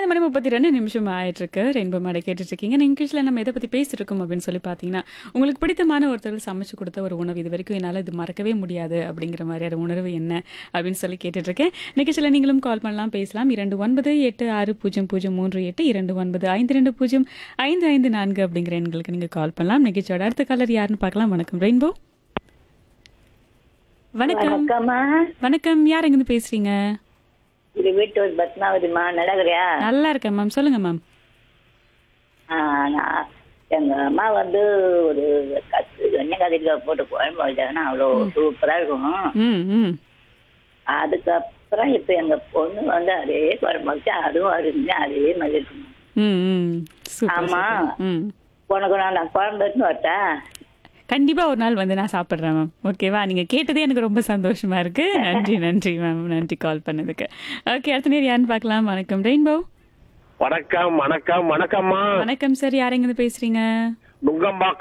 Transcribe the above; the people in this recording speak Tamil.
பன்னிரெண்டு மணி முப்பத்தி ரெண்டு நிமிஷம் ஆயிட்டு இருக்கு ரெயின்போ மாடை கேட்டுட்டு இருக்கீங்க நிகழ்ச்சியில் நம்ம எதை பத்தி பேசிட்டு இருக்கோம் அப்படின்னு சொல்லி பார்த்தீங்கன்னா உங்களுக்கு பிடித்தமான ஒருத்தர் சமைச்சு கொடுத்த ஒரு உணவு இது வரைக்கும் என்னால் இது மறக்கவே முடியாது அப்படிங்கிற மாதிரியான உணர்வு என்ன அப்படின்னு சொல்லி கேட்டுட்டு இருக்கேன் நிகழ்ச்சியில் நீங்களும் கால் பண்ணலாம் பேசலாம் இரண்டு ஒன்பது எட்டு ஆறு பூஜ்ஜியம் பூஜ்ஜியம் மூன்று எட்டு இரண்டு ஒன்பது ஐந்து ரெண்டு பூஜ்ஜியம் ஐந்து ஐந்து நான்கு அப்படிங்கிற எண்களுக்கு நீங்க கால் பண்ணலாம் நிகழ்ச்சியோட அடுத்த காலர் யாருன்னு பார்க்கலாம் வணக்கம் ரெயின்போ வணக்கம் வணக்கம்மா வணக்கம் யார் எங்கிருந்து பேசுறீங்க இது வீட்டு பத்மாவதிமா நடக்குறியா நல்லா இருக்கேன் மேம் சொல்லுங்க மேம் ஆ, நான் எங்க அம்மா வந்து ஒரு கத்து எண்ணெய் கத்திரிக்காய் போட்டு குழம்பு வச்சாங்கன்னா அவ்வளோ சூப்பரா இருக்கும் ம் ம் அதுக்கப்புறம் இப்ப எங்க பொண்ணு வந்து அதே குழம்பு வச்சா அதுவும் அருமையா அதே மாதிரி இருக்கும் ம் ம் சூப்பர் ஆமா. சூப்பர். ம் உனக்கு நான் நான் குழம்பு எடுத்துன்னு வரட்டா கண்டிப்பா ஒரு நாள் வந்து நான் சாப்பிட்றேன் மேம் ஓகேவா நீங்க கேட்டதே எனக்கு ரொம்ப சந்தோஷமா இருக்கு நன்றி நன்றி மேம் நன்றி கால் பண்ணதுக்கு ஓகே அடுத்த நேரம் யாருன்னு பார்க்கலாம் வணக்கம் ரெயின்போ வணக்கம் வணக்கம் வணக்கம்மா வணக்கம் சார் யார் எங்கிருந்து பேசுறீங்க நுங்கம்பாக்கம்